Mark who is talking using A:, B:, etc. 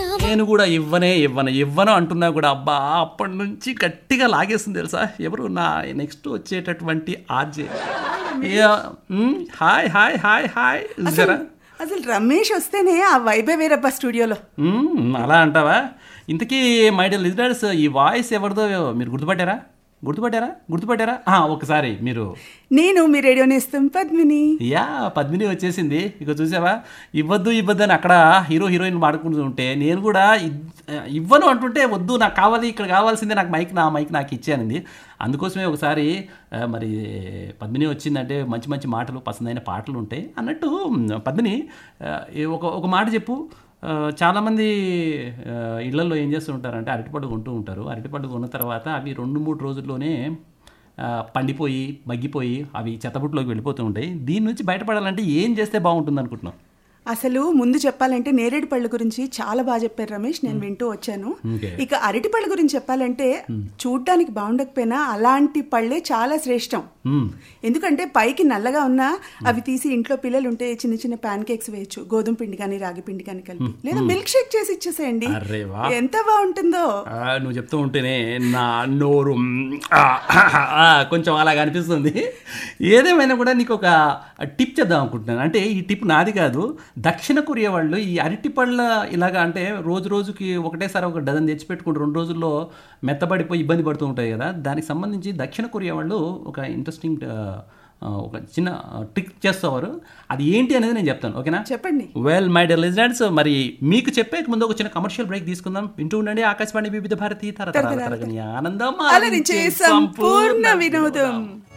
A: నేను కూడా ఇవ్వనే ఇవ్వను ఇవ్వను అంటున్నా కూడా అబ్బా అప్పటి నుంచి గట్టిగా లాగేస్తుంది తెలుసా ఎవరు నా నెక్స్ట్ వచ్చేటటువంటి RJ hi hi hi hi జరా
B: అసలు రమేష్ వస్తేనే ఆ వైబే వేరబ్బా స్టూడియోలో
A: మ్మ్, అలా అంటావా ఇంతకీ మై డియర్ లిజనర్స్ ఈ వాయిస్ ఎవరిదో మీరు గుర్తుపట్టారా గుర్తుపట్టారా గుర్తుపట్టారా ఆ, ఒకసారి మీరు
B: నేను మీ రేడియో నేస్తాం పద్మిని
A: యా పద్మిని వచ్చేసింది ఇక చూసావా ఇవ్వద్దు ఇవ్వద్దు అని అక్కడ హీరో హీరోయిన్ మాడుకుంటూ ఉంటే నేను కూడా ఇద్- ఇవ్వను అంటుంటే వద్దు నాకు కావాలి ఇక్కడ కావాల్సిందే నాకు మైక్ నా మైక్ నాకు ఇచ్చానంది అందుకోసమే ఒకసారి ఆ, మరి పద్మిని వచ్చిందంటే మంచి మంచి మాటలు పసందైన పాటలు ఉంటాయి అన్నట్టు మ్, పద్మిని ఆ, ఈ ఒక ఒక మాట చెప్పు ఆ, చాలామంది ఆ, ఇళ్లలో ఏం చేస్తూ ఉంటారంటే అరటిపండు కొంటూ ఉంటారు అరటిపండు కొన్న తర్వాత అవి రెండు మూడు రోజుల్లోనే ఆ, పండిపోయి మగ్గిపోయి అవి చెత్తబుట్లోకి వెళ్ళిపోతూ ఉంటాయి దీని నుంచి బయటపడాలంటే ఏం చేస్తే బాగుంటుంది అనుకుంటున్నాం
B: అసలు ముందు చెప్పాలంటే నేరేడు పళ్ళ గురించి చాలా బాగా చెప్పారు రమేష్ నేను వింటూ వచ్చాను
A: Okay.
B: ఇక అరటి పళ్ళ గురించి చెప్పాలంటే చూడ్డానికి బాగుండకపోయినా అలాంటి పళ్ళే చాలా శ్రేష్టం
A: మ్మ్.
B: ఎందుకంటే పైకి నల్లగా ఉన్నా అవి తీసి ఇంట్లో పిల్లలు ఉంటే చిన్న చిన్న ప్యాన్ కేక్స్ వేయచ్చు గోధుమ పిండి కానీ రాగి పిండి కానీ కలిపి లేదా మిల్క్ షేక్ చేసి ఇచ్చేసేయండి
A: అరే వా.
B: ఎంత బాగుంటుందో
A: ఆ, నువ్వు చెప్తూ ఉంటేనే నా నోరు మ్, ఆ, ఆ, కొంచెం అలాగ అనిపిస్తుంది ఏదేమైనా కూడా నీకు ఒక టిప్ చేద్దాం అనుకుంటున్నాను అంటే ఈ టిప్ నాది కాదు దక్షిణ కొరియా వాళ్ళు ఈ అరటి పళ్ళ ఇలాగా అంటే రోజు రోజుకి ఒకటేసారి ఒక డజన్ తెచ్చి పెట్టుకుంటూ రెండు రోజుల్లో మెత్తబడిపోయి ఇబ్బంది పడుతూ ఉంటాయి కదా దానికి సంబంధించి దక్షిణ కొరియా వాళ్ళు ఒక ఇంట్రెస్టింగ్ ఒక చిన్న ట్రిక్ చేస్తారు అది ఏంటి అనేది నేను చెప్తాను ఓకేనా
B: చెప్పండి
A: వెల్ మై డియర్ లిజనర్స్ మరి మీకు చెప్పే ముందు ఒక చిన్న కమర్షియల్ బ్రేక్ తీసుకుందాం వింటూ ఉండండి ఆకాశవాణి వివిధ భారతి తరతరాల తరగని ఆనందం
B: అలరించే సంపూర్ణ వినోదం